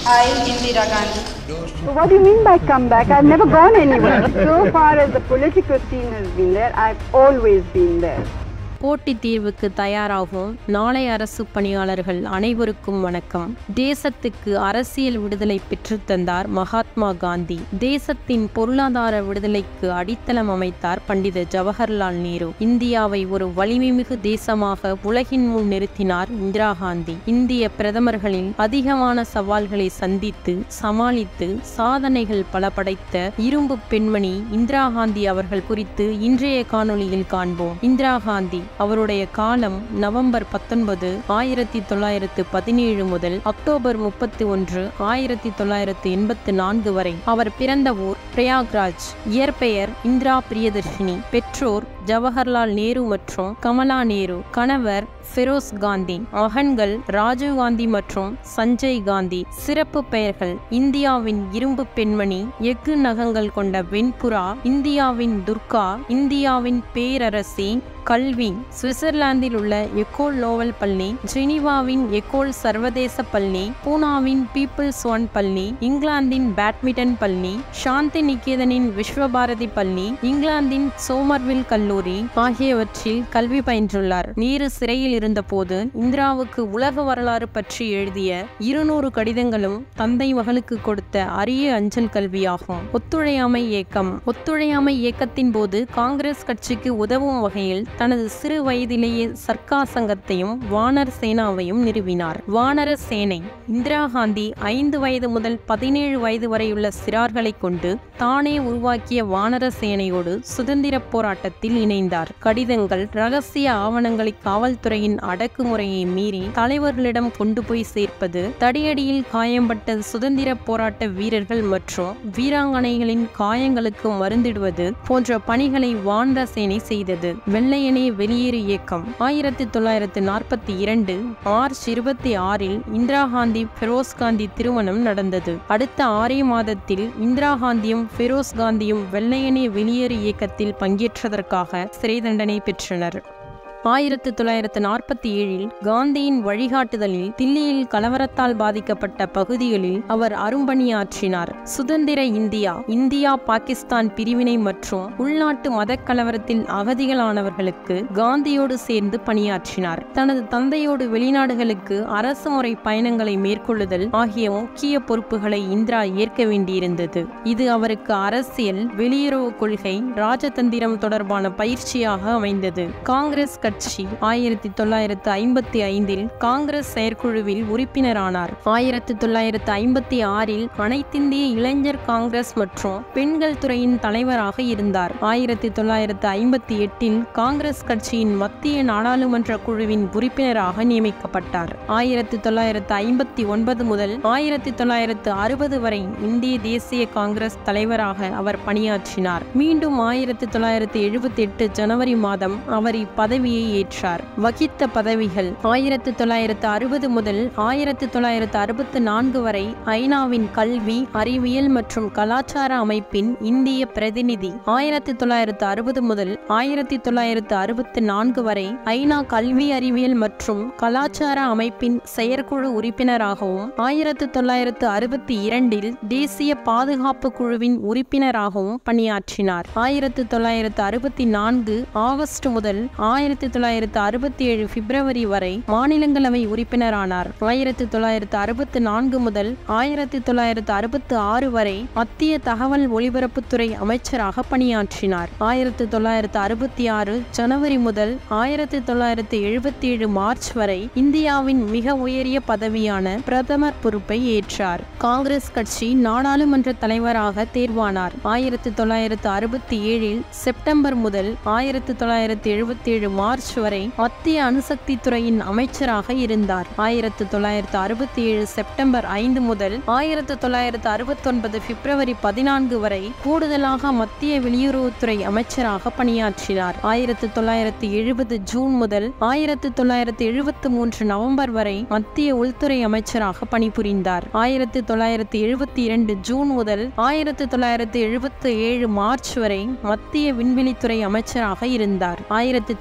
I, Indira Gandhi. What do you mean by come back? I've never gone anywhere. so far as the political scene has been there, I've always been there. போட்டித் தீர்வுக்கு தயாராகும் நாளை அரசு பணியாளர்கள் அனைவருக்கும் வணக்கம் தேசத்துக்கு அரசியல் விடுதலை பெற்றுத்தந்தார் மகாத்மா காந்தி தேசத்தின் பொருளாதார விடுதலைக்கு அடித்தளம் அமைத்தார் பண்டித ஜவஹர்லால் நேரு இந்தியாவை ஒரு வலிமைமிகு தேசமாக உலகின் முன் நிறுத்தினார் இந்திரா காந்தி இந்திய பிரதமர்களில் அதிகமான சவால்களை சந்தித்து சமாளித்து சாதனைகள் பல படைத்த இரும்பு பெண்மணி இந்திரா காந்தி அவர்கள் குறித்து இன்றைய காணொளியில் காண்போம் இந்திரா காந்தி அவருடைய காலம் நவம்பர் பத்தொன்பது ஆயிரத்தி தொள்ளாயிரத்து பதினேழு முதல் அக்டோபர் முப்பத்தி ஒன்று ஆயிரத்தி தொள்ளாயிரத்து எண்பத்து நான்கு வரை அவர் பிறந்த ஊர் பிரயாக்ராஜ் இயற்பெயர் இந்திரா பிரியதர்ஷினி பெற்றோர் ஜவஹர்லால் நேரு மற்றும் கமலா நேரு கணவர் ஃபெரோஸ் காந்தி மகன்கள் ராஜீவ் காந்தி மற்றும் சஞ்சய் காந்தி சிறப்பு பெயர்கள் இந்தியாவின் இரும்பு பெண்மணி எஃகு நகங்கள் கொண்ட வெண்புறா இந்தியாவின் துர்கா இந்தியாவின் பேரரசி கல்வி சுவிட்சர்லாந்தில் உள்ள எக்கோல் நோவல் பள்ளி ஜெனீவாவின் எக்கோல் சர்வதேச பள்ளி பூனாவின் பீப்பிள்ஸ் ஒன் பள்ளி இங்கிலாந்தின் பேட்மிண்டன் பள்ளி சாந்தி நிகேதனின் விஸ்வபாரதி பள்ளி இங்கிலாந்தின் சோமர்வில் கல்லூரி ஆகியவற்றில் கல்வி பயின்றுள்ளார் நீரு சிறையில் இருந்தபோது இந்திராவுக்கு உலக வரலாறு பற்றி எழுதிய இருநூறு கடிதங்களும் தந்தை மகளுக்கு கொடுத்த அரிய அஞ்சல் கல்வியாகும் ஒத்துழையாமை இயக்கம் ஒத்துழையாமை இயக்கத்தின் போது காங்கிரஸ் கட்சிக்கு உதவும் வகையில் தனது சிறு வயதிலேயே சர்க்கா சங்கத்தையும் வானர் சேனாவையும் நிறுவினார் வானர சேனை இந்திரா காந்தி ஐந்து வயது முதல் பதினேழு வயது வரையுள்ள சிறார்களை கொண்டு தானே உருவாக்கிய வானர சேனையோடு சுதந்திர போராட்டத்தில் இணைந்தார் கடிதங்கள் ரகசிய ஆவணங்களை காவல்துறையின் அடக்குமுறையை மீறி தலைவர்களிடம் கொண்டு போய் சேர்ப்பது தடியடியில் காயம்பட்ட சுதந்திர போராட்ட வீரர்கள் மற்றும் வீராங்கனைகளின் காயங்களுக்கு மருந்திடுவது போன்ற பணிகளை வானர சேனை செய்தது வெள்ளையனே வெளியேறு இயக்கம் ஆயிரத்தி தொள்ளாயிரத்து நாற்பத்தி இரண்டு மார்ச் இருபத்தி ஆறில் இந்திரா காந்தி ஃபெரோஸ் காந்தி திருமணம் நடந்தது அடுத்த ஆறே மாதத்தில் இந்திரா காந்தியும் ஃபெரோஸ் காந்தியும் வெள்ளையனே வெளியேறு இயக்கத்தில் பங்கேற்றதற்காக சிறை தண்டனை பெற்றனர் ஆயிரத்தி தொள்ளாயிரத்து நாற்பத்தி ஏழில் காந்தியின் வழிகாட்டுதலில் தில்லியில் கலவரத்தால் பாதிக்கப்பட்ட பகுதிகளில் அவர் அரும்பணியாற்றினார் சுதந்திர இந்தியா இந்தியா பாகிஸ்தான் பிரிவினை மற்றும் உள்நாட்டு மதக் கலவரத்தில் அகதிகளானவர்களுக்கு காந்தியோடு சேர்ந்து பணியாற்றினார் தனது தந்தையோடு வெளிநாடுகளுக்கு அரசு முறை பயணங்களை மேற்கொள்ளுதல் ஆகிய முக்கிய பொறுப்புகளை இந்திரா ஏற்க வேண்டியிருந்தது இது அவருக்கு அரசியல் வெளியுறவு கொள்கை ராஜதந்திரம் தொடர்பான பயிற்சியாக அமைந்தது காங்கிரஸ் கட்சி ஆயிரத்தி தொள்ளாயிரத்து ஐம்பத்தி ஐந்தில் காங்கிரஸ் செயற்குழுவில் உறுப்பினரானார் ஆயிரத்தி தொள்ளாயிரத்து ஐம்பத்தி ஆறில் அனைத்திந்திய இளைஞர் காங்கிரஸ் மற்றும் பெண்கள் துறையின் தலைவராக இருந்தார் ஆயிரத்தி தொள்ளாயிரத்து ஐம்பத்தி எட்டில் காங்கிரஸ் கட்சியின் மத்திய நாடாளுமன்ற குழுவின் உறுப்பினராக நியமிக்கப்பட்டார் ஆயிரத்தி தொள்ளாயிரத்து ஐம்பத்தி ஒன்பது முதல் ஆயிரத்தி தொள்ளாயிரத்து அறுபது வரை இந்திய தேசிய காங்கிரஸ் தலைவராக அவர் பணியாற்றினார் மீண்டும் ஆயிரத்தி தொள்ளாயிரத்து எழுபத்தி எட்டு ஜனவரி மாதம் அவர் இப்பதவியை ஏற்றார் வகித்த பதவிகள் ஆயிரத்தி தொள்ளாயிரத்து அறுபது முதல் ஆயிரத்தி தொள்ளாயிரத்து அறுபத்தி நான்கு வரை ஐநாவின் கல்வி அறிவியல் மற்றும் கலாச்சார அமைப்பின் இந்திய பிரதிநிதி ஆயிரத்தி தொள்ளாயிரத்து அறுபது முதல் ஆயிரத்தி தொள்ளாயிரத்து அறுபத்தி நான்கு வரை ஐநா கல்வி அறிவியல் மற்றும் கலாச்சார அமைப்பின் செயற்குழு உறுப்பினராகவும் ஆயிரத்தி தொள்ளாயிரத்து அறுபத்தி இரண்டில் தேசிய பாதுகாப்பு குழுவின் உறுப்பினராகவும் பணியாற்றினார் ஆயிரத்தி தொள்ளாயிரத்து அறுபத்தி நான்கு ஆகஸ்ட் முதல் ஆயிரத்தி தொள்ளாயிரத்து அறுபத்தி ஏழு பிப்ரவரி வரை மாநிலங்களவை உறுப்பினரானார் ஆயிரத்தி தொள்ளாயிரத்து அறுபத்தி நான்கு முதல் ஆயிரத்தி தொள்ளாயிரத்து அறுபத்தி ஆறு வரை மத்திய தகவல் ஒலிபரப்புத்துறை அமைச்சராக பணியாற்றினார் ஆயிரத்தி தொள்ளாயிரத்து அறுபத்தி ஆறு ஜனவரி முதல் ஆயிரத்தி தொள்ளாயிரத்து எழுபத்தி ஏழு மார்ச் வரை இந்தியாவின் மிக உயரிய பதவியான பிரதமர் பொறுப்பை ஏற்றார் காங்கிரஸ் கட்சி நாடாளுமன்ற தலைவராக தேர்வானார் ஆயிரத்தி தொள்ளாயிரத்து அறுபத்தி ஏழில் செப்டம்பர் முதல் ஆயிரத்தி தொள்ளாயிரத்து எழுபத்தி ஏழு மார்ச் வரை மத்திய அணுசக்தி துறையின் அமைச்சராக இருந்தார் ஆயிரத்தி தொள்ளாயிரத்து அறுபத்தி ஏழு செப்டம்பர் ஐந்து முதல் ஆயிரத்தி தொள்ளாயிரத்து அறுபத்தொன்பது பிப்ரவரி பதினான்கு வரை கூடுதலாக மத்திய வெளியுறவுத்துறை அமைச்சராக பணியாற்றினார் ஆயிரத்தி தொள்ளாயிரத்து எழுபது ஜூன் முதல் ஆயிரத்தி தொள்ளாயிரத்து எழுபத்து மூன்று நவம்பர் வரை மத்திய உள்துறை அமைச்சராக பணிபுரிந்தார் ஆயிரத்தி தொள்ளாயிரத்து எழுபத்தி இரண்டு ஜூன் முதல் ஆயிரத்தி தொள்ளாயிரத்து எழுபத்து ஏழு மார்ச் வரை மத்திய விண்வெளித்துறை அமைச்சராக இருந்தார் ஆயிரத்தி தொள்ளாயிரத்து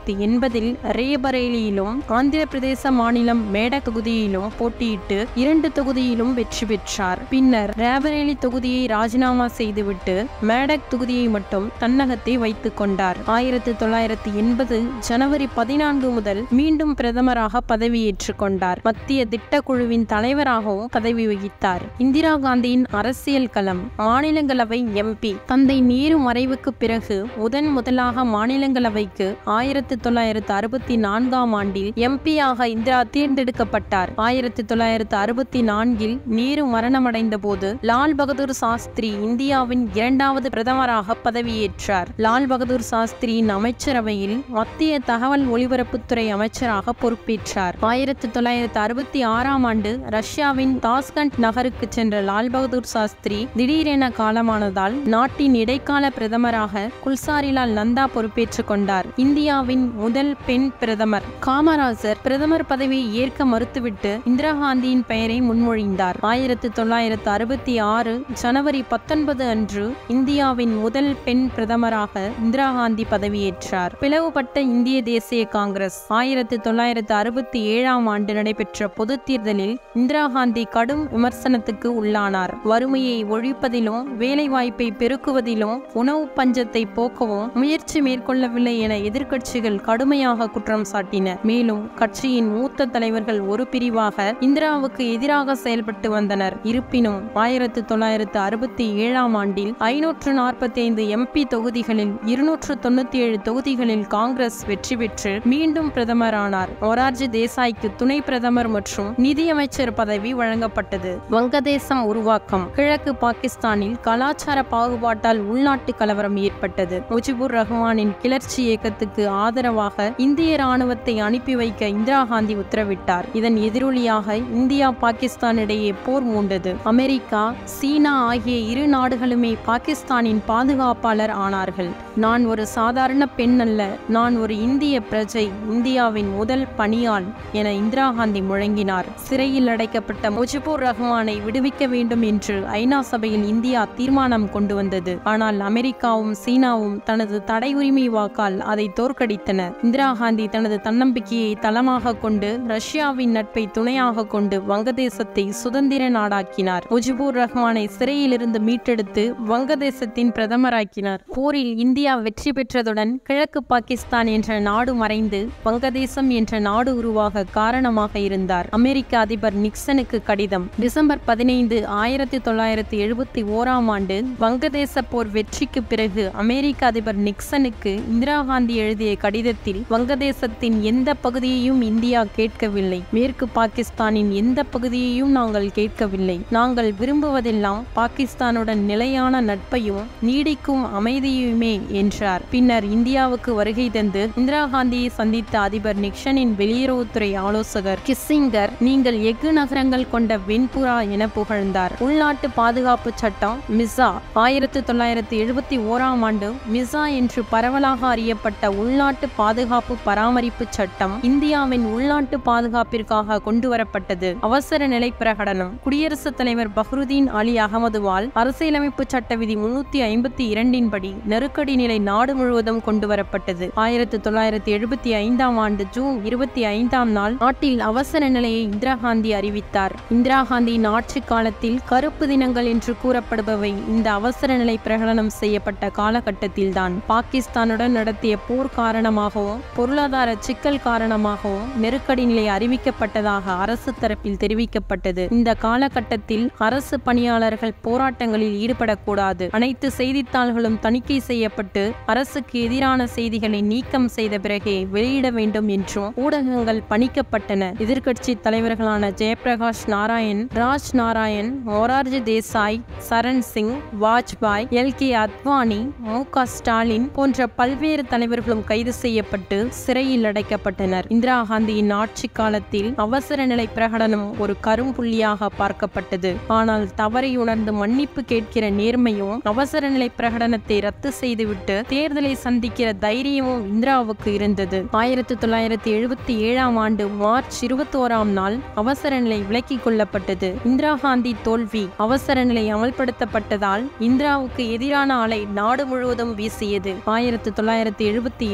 தொள்ளாயிரத்தி எண்பதில் ரேபரேலியிலும் ஆந்திர பிரதேச மாநிலம் மேடக் தொகுதியிலும் போட்டியிட்டு இரண்டு தொகுதியிலும் வெற்றி பெற்றார் பின்னர் ரேபரேலி தொகுதியை ராஜினாமா செய்துவிட்டு மேடக் தொகுதியை மட்டும் தன்னகத்தை வைத்துக் கொண்டார் ஆயிரத்தி தொள்ளாயிரத்தி எண்பது ஜனவரி பதினான்கு முதல் மீண்டும் பிரதமராக பதவியேற்றுக் கொண்டார் மத்திய திட்டக்குழுவின் தலைவராகவும் பதவி வகித்தார் இந்திரா காந்தியின் அரசியல் களம் மாநிலங்களவை எம்பி தந்தை நேரு மறைவுக்கு பிறகு முதன் முதலாக மாநிலங்களவைக்கு ஆயிரத்தி தொள்ளாயிரத்து அறுபத்தி நான்காம் ஆண்டில் எம்பியாக இந்திரா தேர்ந்தெடுக்கப்பட்டார் ஆயிரத்தி தொள்ளாயிரத்து அறுபத்தி நான்கில் நேரு மரணமடைந்த போது லால் பகதூர் சாஸ்திரி இந்தியாவின் இரண்டாவது பிரதமராக பதவியேற்றார் லால் பகதூர் சாஸ்திரியின் அமைச்சரவையில் மத்திய தகவல் ஒலிபரப்புத்துறை அமைச்சராக பொறுப்பேற்றார் ஆயிரத்தி தொள்ளாயிரத்து அறுபத்தி ஆறாம் ஆண்டு ரஷ்யாவின் தாஸ்கண்ட் நகருக்கு சென்ற லால் பகதூர் சாஸ்திரி திடீரென காலமானதால் நாட்டின் இடைக்கால பிரதமராக குல்சாரிலால் நந்தா பொறுப்பேற்றுக் கொண்டார் இந்தியாவின் முதல் பெண் பிரதமர் காமராஜர் பிரதமர் பதவியை ஏற்க மறுத்துவிட்டு இந்திரா காந்தியின் பெயரை முன்மொழிந்தார் ஆயிரத்தி தொள்ளாயிரத்து அறுபத்தி ஆறு ஜனவரி பத்தொன்பது அன்று இந்தியாவின் முதல் பெண் பிரதமராக இந்திரா காந்தி பதவியேற்றார் பிளவுபட்ட இந்திய தேசிய காங்கிரஸ் ஆயிரத்தி தொள்ளாயிரத்து அறுபத்தி ஏழாம் ஆண்டு நடைபெற்ற பொதுத் தேர்தலில் இந்திரா காந்தி கடும் விமர்சனத்துக்கு உள்ளானார் வறுமையை ஒழிப்பதிலும் வேலைவாய்ப்பை பெருக்குவதிலும் உணவு பஞ்சத்தை போக்கவும் முயற்சி மேற்கொள்ளவில்லை என எதிர்க்கட்சிகள் கடுமையாக குற்றம் சாட்டின மேலும் கட்சியின் மூத்த தலைவர்கள் ஒரு பிரிவாக இந்திராவுக்கு எதிராக செயல்பட்டு வந்தனர் இருப்பினும் ஆயிரத்தி தொள்ளாயிரத்து அறுபத்தி ஏழாம் ஆண்டில் ஐநூற்று நாற்பத்தி ஐந்து எம்பி தொகுதிகளில் இருநூற்று தொண்ணூத்தி ஏழு தொகுதிகளில் காங்கிரஸ் வெற்றி பெற்று மீண்டும் பிரதமரானார் மொரார்ஜி தேசாய்க்கு துணை பிரதமர் மற்றும் நிதியமைச்சர் பதவி வழங்கப்பட்டது வங்கதேசம் உருவாக்கம் கிழக்கு பாகிஸ்தானில் கலாச்சார பாகுபாட்டால் உள்நாட்டு கலவரம் ஏற்பட்டது முஜிபுர் ரஹ்மானின் கிளர்ச்சி இயக்கத்துக்கு ஆதரவாக இந்திய ராணுவத்தை அனுப்பி வைக்க இந்திரா காந்தி உத்தரவிட்டார் இதன் எதிரொலியாக இந்தியா பாகிஸ்தான் இடையே போர் மூண்டது அமெரிக்கா சீனா ஆகிய இரு நாடுகளுமே பாகிஸ்தானின் பாதுகாப்பாளர் ஆனார்கள் நான் ஒரு சாதாரண பெண் அல்ல நான் ஒரு இந்திய பிரஜை இந்தியாவின் முதல் பணியாள் என இந்திரா காந்தி முழங்கினார் சிறையில் அடைக்கப்பட்ட முஜிபுர் ரஹ்மானை விடுவிக்க வேண்டும் என்று ஐநா சபையில் இந்தியா தீர்மானம் கொண்டு வந்தது ஆனால் அமெரிக்காவும் சீனாவும் தனது தடை உரிமை வாக்கால் அதை தோற்கடித்தன இந்திரா காந்தி தனது தன்னம்பிக்கையை தளமாக கொண்டு ரஷ்யாவின் நட்பை துணையாக கொண்டு வங்கதேசத்தை சுதந்திர நாடாக்கினார் முஜிபுர் ரஹ்மானை சிறையிலிருந்து மீட்டெடுத்து வங்கதேசத்தின் பிரதமராக்கினார் போரில் இந்தியா வெற்றி பெற்றதுடன் கிழக்கு பாகிஸ்தான் என்ற நாடு மறைந்து வங்கதேசம் என்ற நாடு உருவாக காரணமாக இருந்தார் அமெரிக்க அதிபர் நிக்சனுக்கு கடிதம் டிசம்பர் பதினைந்து ஆயிரத்தி தொள்ளாயிரத்தி எழுபத்தி ஓராம் ஆண்டு வங்கதேச போர் வெற்றிக்கு பிறகு அமெரிக்க அதிபர் நிக்சனுக்கு இந்திரா காந்தி எழுதிய கடிதத்தில் வங்கதேசத்தின் எந்த பகுதியையும் இந்தியா கேட்கவில்லை மேற்கு பாகிஸ்தானின் எந்த பகுதியையும் நாங்கள் கேட்கவில்லை நாங்கள் விரும்புவதெல்லாம் பாகிஸ்தானுடன் நிலையான நட்பையும் நீடிக்கும் அமைதியுமே என்றார் பின்னர் இந்தியாவுக்கு வருகை தந்து இந்திரா காந்தியை சந்தித்த அதிபர் நிக்சனின் வெளியுறவுத்துறை ஆலோசகர் கிஸ்ஸிங்கர் நீங்கள் எஃகு நகரங்கள் கொண்ட வெண்புறா என புகழ்ந்தார் உள்நாட்டு பாதுகாப்பு சட்டம் மிசா ஆயிரத்தி தொள்ளாயிரத்தி எழுபத்தி ஓராம் ஆண்டு மிசா என்று பரவலாக அறியப்பட்ட உள்நாட்டு பாதுகாப்பு பராமரிப்பு சட்டம் இந்தியாவின் உள்நாட்டு பாதுகாப்பிற்காக கொண்டுவரப்பட்டது அவசர நிலை பிரகடனம் குடியரசுத் தலைவர் பஹ்ருதீன் அலி அகமதுவால் அரசியலமைப்பு சட்ட விதி முன்னூத்தி ஐம்பத்தி இரண்டின் படி நெருக்கடி நிலை நாடு முழுவதும் கொண்டுவரப்பட்டது ஆயிரத்தி தொள்ளாயிரத்தி எழுபத்தி ஐந்தாம் ஆண்டு ஜூன் இருபத்தி ஐந்தாம் நாள் நாட்டில் அவசர நிலையை இந்திரா காந்தி அறிவித்தார் இந்திரா காந்தியின் ஆட்சி காலத்தில் கருப்பு தினங்கள் என்று கூறப்படுபவை இந்த அவசர நிலை பிரகடனம் செய்யப்பட்ட காலகட்டத்தில்தான் பாகிஸ்தானுடன் நடத்திய போர் காரணமாகவும் பொருளாதார சிக்கல் காரணமாகவும் நெருக்கடி நிலை அறிவிக்கப்பட்டதாக அரசு தரப்பில் தெரிவிக்கப்பட்டது இந்த காலகட்டத்தில் அரசு பணியாளர்கள் போராட்டங்களில் ஈடுபடக்கூடாது அனைத்து செய்தித்தாள்களும் தணிக்கை செய்யப்பட்டு அரசுக்கு எதிரான செய்திகளை நீக்கம் செய்த பிறகே வெளியிட வேண்டும் என்றும் ஊடகங்கள் பணிக்கப்பட்டன எதிர்க்கட்சி தலைவர்களான ஜெயபிரகாஷ் நாராயண் ராஜ் நாராயண் மொரார்ஜி தேசாய் சரண் சிங் வாஜ்பாய் எல் கே அத்வானி மு க ஸ்டாலின் போன்ற பல்வேறு தலைவர்களும் கைது செய்யப்பட்டு சிறையில் அடைக்கப்பட்டனர் இந்திரா காந்தியின் ஆட்சி காலத்தில் அவசர நிலை பிரகடனம் ஒரு கரும்புள்ளியாக பார்க்கப்பட்டது ஆனால் தவறை உணர்ந்து மன்னிப்பு கேட்கிற நேர்மையும் அவசர நிலை பிரகடனத்தை ரத்து செய்துவிட்டு தேர்தலை சந்திக்கிற தைரியமும் இந்திராவுக்கு இருந்தது ஆயிரத்தி தொள்ளாயிரத்தி எழுபத்தி ஏழாம் ஆண்டு மார்ச் இருபத்தோராம் நாள் அவசர நிலை விலக்கிக் கொள்ளப்பட்டது இந்திரா காந்தி தோல்வி அவசர நிலை அமல்படுத்தப்பட்டதால் இந்திராவுக்கு எதிரான அலை நாடு முழுவதும் வீசியது ஆயிரத்தி தொள்ளாயிரத்தி எழுபத்தி ஏழாம்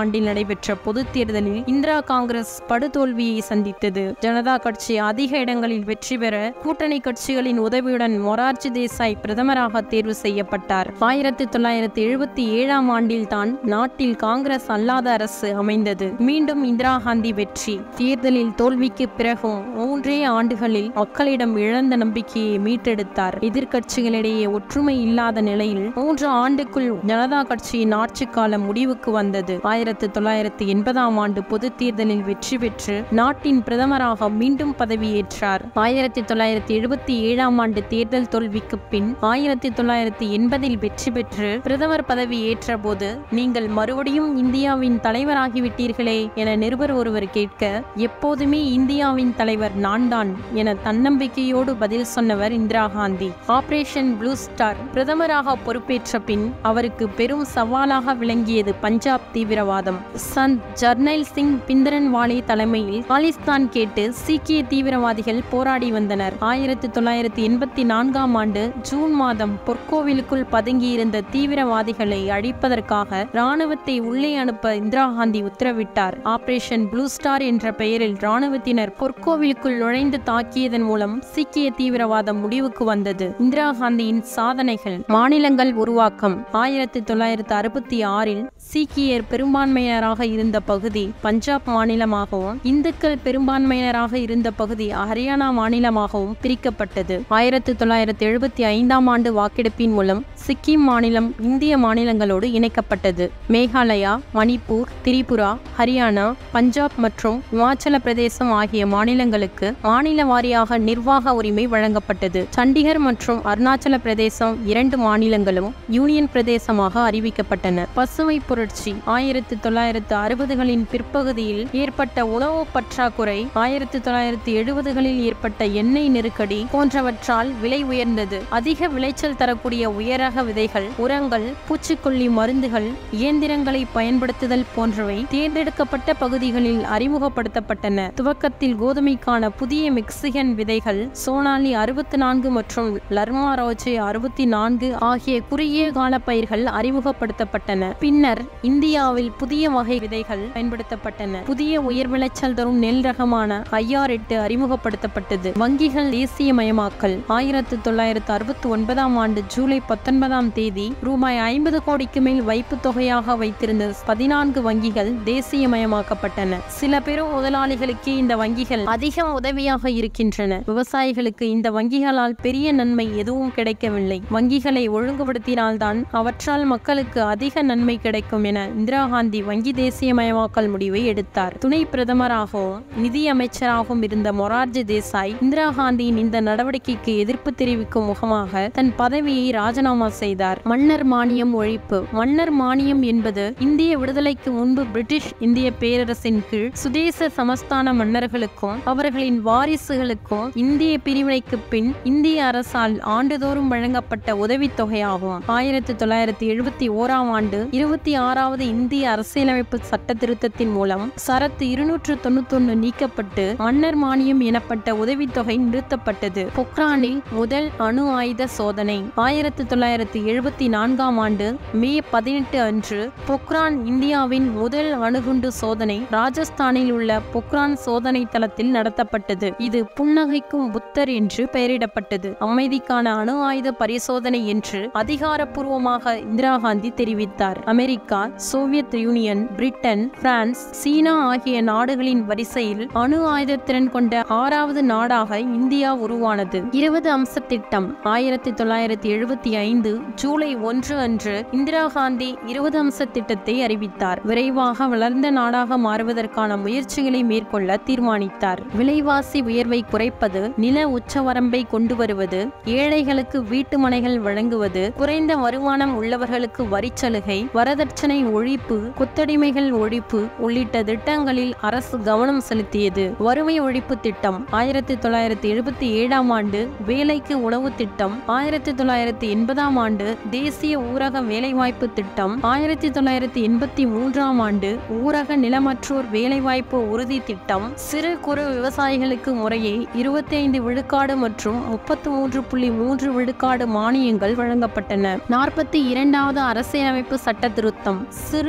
ஆண்டில் நடைபெற்ற பொதுத் தேர்தலில் இந்திரா காங்கிரஸ் படுதோல்வியை சந்தித்தது ஜனதா கட்சி அதிக இடங்களில் வெற்றி பெற கூட்டணி கட்சிகளின் உதவியுடன் மொரார்ஜி தேசாய் பிரதமராக தேர்வு செய்யப்பட்டார் ஆயிரத்தி தொள்ளாயிரத்தி எழுபத்தி ஏழாம் ஆண்டில் தான் நாட்டில் காங்கிரஸ் அல்லாத அரசு அமைந்தது மீண்டும் இந்திரா காந்தி வெற்றி தேர்தலில் தோல்விக்கு பிறகும் மூன்றே ஆண்டுகளில் மக்களிடம் இழந்த நம்பிக்கையை மீட்டெடுத்தார் எதிர்க்கட்சிகளிடையே ஒற்றுமை இல்லாத நிலையில் மூன்று ஆண்டுக்குள் ஜனதா கட்சியின் ஆட்சி காலம் முடிவுக்கு வந்தது ஆயிரத்தி தொள்ளாயிரத்தி எண்பதாம் ஆண்டு பொதுத் தேர்தலில் வெற்றி பெற்று நாட்டின் பிரதமராக மீண்டும் பதவியேற்றார் ஆயிரத்தி தொள்ளாயிரத்தி எழுபத்தி ஏழாம் ஆண்டு தேர்தல் தோல்விக்கு பின் ஆயிரத்தி தொள்ளாயிரத்தி எண்பதில் வெற்றி பெற்று பிரதமர் பதவி ஏற்ற போது நீங்கள் மறுபடியும் இந்தியாவின் தலைவராகிவிட்டீர்களே என நிருபர் ஒருவர் கேட்க எப்போதுமே இந்தியாவின் தலைவர் நான் தான் என தன்னம்பிக்கையோடு பதில் சொன்னவர் Indira Gandhi operation blue star பிரதமராக பொறுப்பேற்ற பின் அவருக்கு பெரும் சவாலாக விளங்கியது பஞ்சாப் தீவிரவாதம் சந்த் ஜர்னைல் சிங் பிந்தரன்வாலே தலைமையில் பாலிஸ்தான் கேட்டு சீக்கிய தீவிரவாதிகள் போராடி வந்தனர் ஆயிரத்தி தொள்ளாயிரத்தி எண்பத்தி நான்காம் ஆண்டு ஜூன் மாதம் பொற்கோவிலுக்குள் பதுங்கியிருந்த தீவிரவாதிகளை அழிப்பதற்காக ராணுவத்தை உள்ளே அனுப்ப இந்திரா காந்தி உத்தரவிட்டார் ஆபரேஷன் ப்ளூ ஸ்டார் என்ற பெயரில் ராணுவத்தினர் பொற்கோவிலுக்குள் நுழைந்து தாக்கியதன் மூலம் சீக்கிய தீவிரவாதம் முடிவுக்கு வந்தது இந்திரா காந்தியின் சாதனைகள் மாநிலங்கள் உருவாக்கம் ஆயிரத்தி தொள்ளாயிரத்தி அறுபத்தி ஆறில் சீக்கியர் பெரும்பான்மையினராக இருந்த பகுதி பஞ்சாப் மாநிலமாகவும் இந்துக்கள் பெரும்பான்மையினராக இருந்த பகுதி ஹரியானா மாநிலமாகவும் பிரிக்கப்பட்டது ஆயிரத்தி தொள்ளாயிரத்தி எழுபத்தி ஐந்தாம் ஆண்டு வாக்கெடுப்பின் மூலம் சிக்கிம் மாநிலம் இந்திய மாநிலங்களோடு இணைக்கப்பட்டது மேகாலயா மணிப்பூர் திரிபுரா ஹரியானா பஞ்சாப் மற்றும் இமாச்சல பிரதேசம் ஆகிய மாநிலங்களுக்கு மாநில வாரியாக நிர்வாக உரிமை வழங்கப்பட்டது சண்டிகர் மற்றும் அருணாச்சல பிரதேசம் இரண்டு மாநிலங்களும் யூனியன் பிரதேசமாக அறிவிக்கப்பட்டன பசுமை புரட்சி ஆயிரத்தி தொள்ளாயிரத்து அறுபதுகளின் பிற்பகுதியில் ஏற்பட்ட உணவு பற்றாக்குறை ஆயிரத்தி தொள்ளாயிரத்தி எழுபதுகளில் ஏற்பட்ட எண்ணெய் நெருக்கடி போன்றவற்றால் விலை உயர்ந்தது அதிக விளைச்சல் தரக்கூடிய உயரக விதைகள் உரங்கள் பூச்சிக்கொல்லி மருந்துகள் இயந்திரங்களை பயன்படுத்துதல் போன்றவை தேர்ந்தெடுக்கப்பட்ட பகுதிகளில் அறிமுகப்படுத்தப்பட்டன துவக்கத்தில் கோதுமைக்கான புதிய மெக்சிகன் விதைகள் சோனாலி அறுபத்தி நான்கு மற்றும் லர்மா ரோஜே அறுபத்தி நான்கு ஆகிய குறுகிய கால பயிர்கள் அறிமுகப்படுத்தப்பட்டன பின்னர் இந்தியாவில் புதிய வகை விதைகள் பயன்படுத்தப்பட்டன புதிய உயர் விளைச்சல் தரும் நெல் ரகமான ஐஆர் எட்டு அறிமுகப்படுத்தப்பட்டது வங்கிகள் தேசியமயமாக்கல் ஆயிரத்தி தொள்ளாயிரத்து அறுபத்தி ஒன்பதாம் ஆண்டு ஜூலை பத்தொன்பதாம் தேதி ரூபாய் ஐம்பது கோடிக்கு மேல் வைப்பு தொகையாக வைத்திருந்த பதினான்கு வங்கிகள் தேசியமயமாக்கப்பட்டன சில பெரும் முதலாளிகளுக்கே இந்த வங்கிகள் அதிகம் உதவியாக இருக்கின்றன விவசாயிகளுக்கு இந்த வங்கிகளால் பெரிய நன்மை எதுவும் கிடைக்கவில்லை வங்கிகளை ஒழுங்குபடுத்தினால்தான் அவற்றால் மக்களுக்கு அதிக நன்மை கிடைக்கும் என இந்திரா காந்தி வங்கி தேசியமயமாக்கல் முடிவை எடுத்தார் துணை பிரதமராகவும் நிதி அமைச்சராகவும் இருந்த மொரார்ஜி தேசாய் இந்திரா காந்தியின் இந்த நடவடிக்கைக்கு எதிர்ப்பு தெரிவிக்கும் முகமாக தன் பதவியை ராஜினாமா செய்தார் மன்னர் மானியம் ஒழிப்பு மன்னர் மானியம் என்பது இந்திய விடுதலைக்கு முன்பு பிரிட்டிஷ் இந்திய பேரரசின் கீழ் சுதேச சமஸ்தான மன்னர்களுக்கும் அவர்களின் வாரிசுகளுக்கும் இந்திய பிரிவினைக்கு பின் இந்திய அரசால் ஆண்டுதோறும் வழங்கப்பட்ட உதவித்தொகையாகும் ஆயிரத்தி தொள்ளாயிரத்தி எழுபத்தி ஓராம் ஆண்டு இருபத்தி ஆறாவது இந்திய அரசியலமைப்பு சட்ட திருத்தத்தின் மூலம் சரத்து இருநூற்று தொண்ணூத்தொன்னு நீக்கப்பட்டு மன்னர் மானியம் எனப்பட்ட உதவித்தொகை நிறுத்தப்பட்டது பொக்ரானில் முதல் அணு ஆயுத சோதனை ஆயிரத்தி தொள்ளாயிரத்தி எழுபத்தி நான்காம் ஆண்டு மே பதினெட்டு அன்று பொக்ரான் இந்தியாவின் முதல் அணுகுண்டு சோதனை ராஜஸ்தானில் உள்ள பொக்ரான் சோதனை தளத்தில் நடத்தப்பட்டது இது புன்னகைக்கும் புத்தர் என்று பெயரிடப்பட்டது அமைதிக்கான அணு ஆயுத பரிசோதனை என்று அதிகாரப்பூர்வமாக இந்திரா காந்தி தெரிவித்தார் America Soviet Union Britain France சீனா ஆகிய நாடுகளின் வரிசையில் அணு ஆயுத திறன் கொண்ட ஆறாவது நாடாக இந்தியா உருவானது இருபது அம்ச திட்டம் ஆயிரத்தி தொள்ளாயிரத்தி எழுபத்தி ஐந்து ஜூலை ஒன்று அன்று இந்திரா காந்தி இருபது அம்ச திட்டத்தை அறிவித்தார் விரைவாக வளர்ந்த நாடாக மாறுவதற்கான முயற்சிகளை மேற்கொள்ள தீர்மானித்தார் விலைவாசி உயர்வை குறைப்பது நில உச்சவரம்பை கொண்டு வருவது ஏழைகளுக்கு வீட்டு மனைகள் வழங்குவது குறைந்த வருமானம் உள்ளவர்களுக்கு வரிச்சலுகை வரதட்சணை ஒழிப்பு கொத்தடிமைகள் ஒழிப்பு உள்ளிட்ட திட்டங்களில் அரசு கவனம் செலுத்தியது வறுமை ஒழிப்பு திட்டம் ஆயிரத்தி தொள்ளாயிரத்தி எழுபத்தி ஏழாம் ஆண்டு வேலைக்கு உணவு திட்டம் ஆயிரத்தி தொள்ளாயிரத்தி எண்பதாம் ஆண்டு தேசிய ஊரக வேலைவாய்ப்பு திட்டம் ஆயிரத்தி தொள்ளாயிரத்தி எண்பத்தி மூன்றாம் ஆண்டு ஊரக நிலமற்றோர் வேலைவாய்ப்பு உறுதி திட்டம் சிறு குறு விவசாயிகளுக்கு முறையே இருபத்தி ஐந்து விழுக்காடு மற்றும் முப்பத்தி மூன்று புள்ளி மூன்று விழுக்காடு மானியங்கள் வழங்கப்பட்டன நாற்பத்தி இரண்டாவது அரசியலமைப்பு சட்ட திருத்தம் சிறு அரசு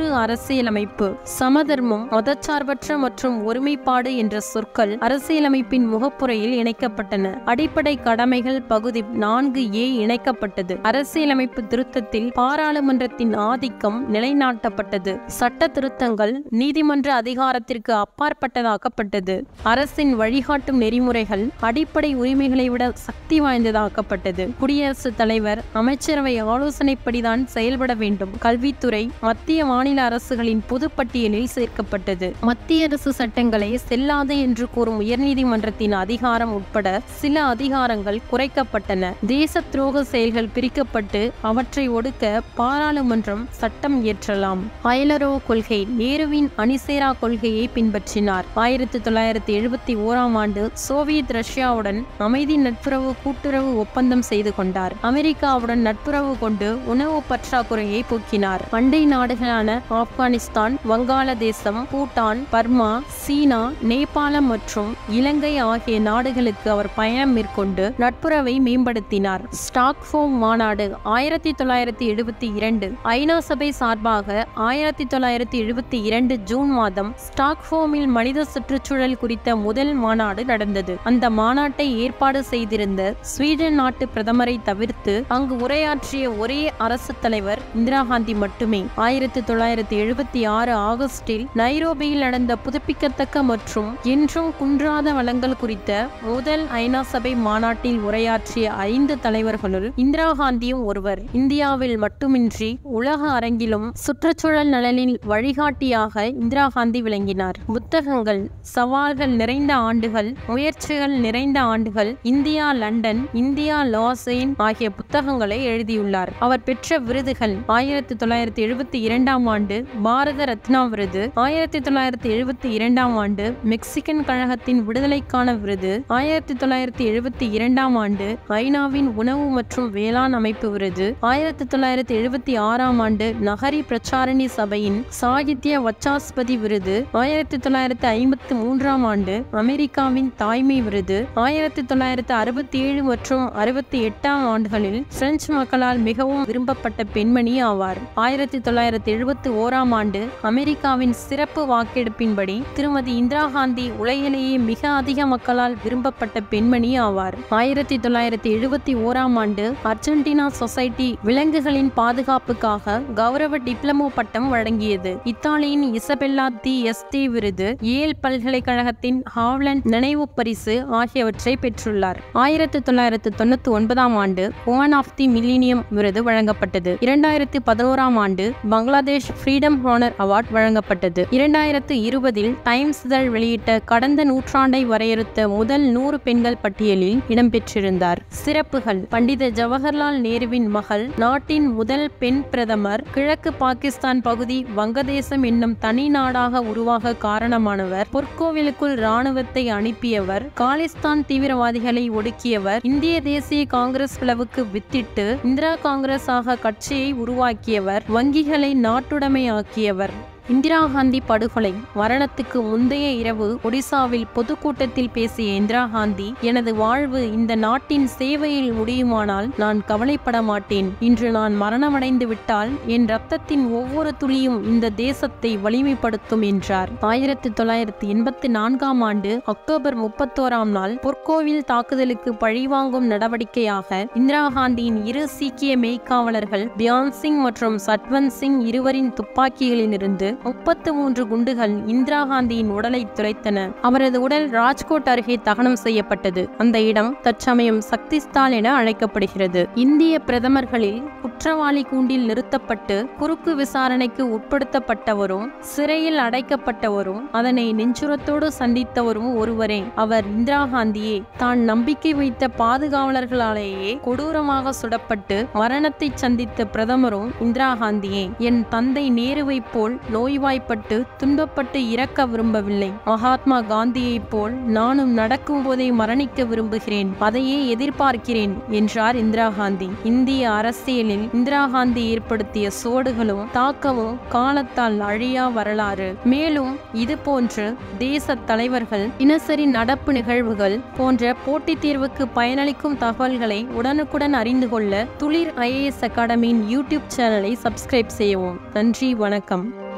அரசியலமைப்பு சமதர்மம் மதச்சார்பற்ற மற்றும் ஒருமைப்பாடு என்ற சொற்கள் அரசியலமைப்பின் முகப்புரையில் இணைக்கப்பட்டன அடிப்படை கடமைகள் பகுதி நான்கு ஏ இணைக்கப்பட்டது அரசியலமைப்பு திருத்தத்தில் பாராளுமன்றத்தின் ஆதிக்கம் நிலைநாட்டப்பட்டது சட்ட திருத்தங்கள் நீதிமன்ற அதிகாரத்திற்கு அப்பாற்பட்டதாக்கப்பட்டது அரசின் வழிகாட்டும் நெறிமுறைகள் அடிப்படை உரிமைகளை விட சக்தி வாய்ந்ததாக்கப்பட்டது குடியரசுத் தலைவர் அமைச்சரவை ஆலோசனைப்படிதான் செயல்பட வேண்டும் கல்வித்துறை மத்திய மாநில அரசுகளின் பொதுப்பட்டியலில் சேர்க்கப்பட்டது மத்திய அரசு சட்டங்களை செல்லாது என்று கூறும் உயர்நீதிமன்றத்தின் அதிகாரம் உட்பட சில அதிகாரங்கள் குறைக்கப்பட்டன தேச துரோக செயல்கள் பிரிக்கப்பட்டு அவற்றை ஒடுக்க பாராளுமன்றம் சட்டம் இயற்றலாம் அயலரோ கொள்கை நேருவின் அணிசேரா கொள்கையை பின்பற்றினார் ஆயிரத்தி தொள்ளாயிரத்தி எழுபத்தி ஓராம் ஆண்டு சோவியத் ரஷ்யாவுடன் அமைதி நட்புறவு கூட்டுறவு ஒப்பந்தம் செய்து கொண்டார் அமெரிக்காவுடன் நட்புறவு கொண்டு உணவு பற்றாக்குறையை போக்கினார் அண்டை நாடுகளான ஆப்கானிஸ்தான் வங்காளதேசம் பூட்டான் பர்மா சீனா நேபாளம் மற்றும் இலங்கை ஆகிய நாடுகளுக்கு அவர் பயணம் மேற்கொண்டு நட்புறவை மேம்படுத்தினார் ஸ்டாக்ஹோம் மாநாடு ஆயிரத்தி தொள்ளாயிரத்தி எழுபத்தி இரண்டு ஐநா சபை சார்பாக ஆயிரத்தி தொள்ளாயிரத்தி எழுபத்தி இரண்டு ஜூன் மாதம் ஸ்டாக்ஹோமில் மனித சுற்றுச்சூழல் குறித்த முதல் மாநாடு நடந்தது அந்த மாநாட்டை ஏற்பாடு செய்திருந்த ஸ்வீடன் நாட்டு பிரதமரை தவிர்த்து அங்கு உரையாற்றிய ஒரே அரசு தலைவர் இந்திரா காந்தி மட்டுமே ஆயிரத்தி தொள்ளாயிரத்தி எழுபத்தி ஆறு ஆகஸ்டில் நைரோபியில் நடந்த புதுப்பிக்கத்தக்க மற்றும் என்றும் குன்றாத வளங்கள் குறித்த முதல் ஐநா சபை மாநாட்டில் உரையாற்றிய ஐந்து தலைவர்களுள் இந்திரா காந்தியும் ஒருவர் இந்தியாவில் மட்டுமின்றி உலக அரங்கிலும் சுற்றுச்சூழல் நலனில் வழிகாட்டியாக இந்திரா காந்தி விளங்கினார் புத்தகங்கள் சவால்கள் நிறைந்த ஆண்டுகள் முயற்சிகள் நிறைந்த ஆண்டுகள் இந்தியா லண்டன் இந்தியா லாசேன் ஆகிய புத்தகங்களை எழுதியுள்ளார் அவர் பெற்ற விருதுகள் ஆயிரத்தி தொள்ளாயிரத்தி எழுபத்தி இரண்டாம் ஆண்டு பாரத ரத்னா விருது ஆயிரத்தி தொள்ளாயிரத்தி எழுபத்தி இரண்டாம் ஆண்டு மெக்சிகன் கழகத்தின் விடுதலைக்கான விருது ஆயிரத்தி தொள்ளாயிரத்தி எழுபத்தி இரண்டாம் ஆண்டு ஐநாவின் உணவு மற்றும் வேளாண் அமைப்பு விருது ஆயிரத்தி தொள்ளாயிரத்தி எழுபத்தி ஆறாம் ஆண்டு நகரி பிரச்சாரணி சபையின் சாகித்ய வச்சாஸ்பதி விருது ஆயிரத்தி தொள்ளாயிரத்தி ஐம்பத்தி மூன்றாம் ஆண்டு அமெரிக்காவின் தாய்மை விருது ஆயிரத்தி தொள்ளாயிரத்தி அறுபத்தி ஏழு மற்றும் அறுபத்தி எட்டாம் ஆண்டுகளில் பிரெஞ்சு மக்களால் மிகவும் விரும்பப்பட்ட பெண்மணி ஆவார் ஆயிரத்தி தொள்ளாயிரத்தி எழுபத்தி ஓராம் ஆண்டு அமெரிக்காவின் சிறப்பு வாக்கெடுப்பின்படி திருமதி இந்திரா காந்தி உலகிலேயே மிக அதிக மக்களால் விரும்பப்பட்ட பெண்மணி ஆவார் ஆயிரத்தி தொள்ளாயிரத்தி எழுபத்தி ஓராம் ஆண்டு அர்ஜென்டினா சொசைட்டி விலங்குகளின் பாதுகாப்புக்காக கௌரவ டிப்ளமோ பட்டம் வழங்கியது இத்தாலியின் இசபெல்லா தி எஸ்டி விருது ஏல் பல்கலைக்கழகத்தின் ஹாவ்லண்ட் நினைவு பரிசு ஆகியவற்றை பெற்றுள்ளார் ஆயிரத்தி தொள்ளாயிரத்தி தொண்ணூத்தி ஒன்பதாம் ஆண்டு உமன் ஆஃப் தி மில்லினியம் விருது வழங்கப்பட்டது இரண்டாயிரத்தி பதினோராம் ஆண்டு பங்களாதேஷ் ஃப்ரீடம் ஹானர் அவார்ட் வழங்கப்பட்டது இரண்டாயிரத்து இருபதில் டைம்ஸ் இதழ் வெளியிட்ட கடந்த நூற்றாண்டை வரையறுத்த முதல் நூறு பெண்கள் பட்டியலில் இடம்பெற்றிருந்தார் சிறப்புகள் பண்டித ஜவஹர்லால் நேருவின் மகள் நாட்டின் முதல் பெண் பிரதமர் கிழக்கு பாகிஸ்தான் பகுதி வங்கதேசம் என்னும் தனி நாடாக உருவாக காரணமானவர் பொற்கோவிலுக்குள் ராணுவத்தை அனுப்பியவர் காலிஸ்தான் தீவிரவாதிகளை ஒடுக்கியவர் இந்திய தேசிய காங்கிரஸ் பிளவுக்கு வித்திட்டு இந்திரா காங்கிரஸ் ஆக கட்சியை உருவாக்கியவர் வங்கிகளை நாட்டுடைமையாக்கியவர் இந்திரா காந்தி படுகொலை மரணத்துக்கு முந்தைய இரவு ஒடிசாவில் பொதுக்கூட்டத்தில் பேசிய இந்திரா காந்தி எனது வாழ்வு இந்த நாட்டின் சேவையில் முடியுமானால் நான் கவலைப்பட மாட்டேன் இன்று நான் மரணமடைந்து விட்டால் என் ரத்தத்தின் ஒவ்வொரு துளியும் இந்த தேசத்தை வலிமைப்படுத்தும் என்றார் ஆயிரத்தி தொள்ளாயிரத்தி எண்பத்தி நான்காம் ஆண்டு அக்டோபர் முப்பத்தோராம் நாள் பொற்கோவில் தாக்குதலுக்கு பழிவாங்கும் நடவடிக்கையாக இந்திரா காந்தியின் இரு சீக்கிய மெய்க்காவலர்கள் பியான் சிங் மற்றும் சட்வந்த் சிங் இருவரின் துப்பாக்கிகளிலிருந்து முப்பத்து மூன்று குண்டுகள் இந்திரா காந்தியின் உடலை துளைத்தன அவரது உடல் ராஜ்கோட் அருகே தகனம் செய்யப்பட்டது அந்த இடம் தற்சமயம் சக்திஸ்தால் என அழைக்கப்படுகிறது இந்திய பிரதமர்களில் குற்றவாளி கூண்டில் நிறுத்தப்பட்டு குறுக்கு விசாரணைக்கு உட்படுத்தப்பட்டவரும் சிறையில் அடைக்கப்பட்டவரும் அதனை நெஞ்சுரத்தோடு சந்தித்தவரும் ஒருவரே அவர் இந்திரா காந்தியே தான் நம்பிக்கை வைத்த பாதுகாவலர்களாலேயே கொடூரமாக சுடப்பட்டு மரணத்தை சந்தித்த பிரதமரும் இந்திரா காந்தியே என் தந்தை நேருவைப் போல் நோய்வாய்ப்பட்டு துன்பப்பட்டு இறக்க விரும்பவில்லை மகாத்மா காந்தியைப் போல் நானும் நடக்கும் போதே மரணிக்க விரும்புகிறேன் அதையே எதிர்பார்க்கிறேன் என்றார் இந்திரா காந்தி இந்திய அரசியலில் இந்திரா காந்தி ஏற்படுத்திய சோடுகளும் தாக்கமும் காலத்தால் அழியா வரலாறு மேலும் இது போன்று தேச தலைவர்கள் தினசரி நடப்பு நிகழ்வுகள் போன்ற போட்டித் தேர்வுக்கு பயனளிக்கும் தகவல்களை உடனுக்குடன் அறிந்து கொள்ள துளிர் ஐஏஎஸ் அகாடமியின் யூடியூப் சேனலை சப்ஸ்கிரைப் செய்யவும் நன்றி வணக்கம்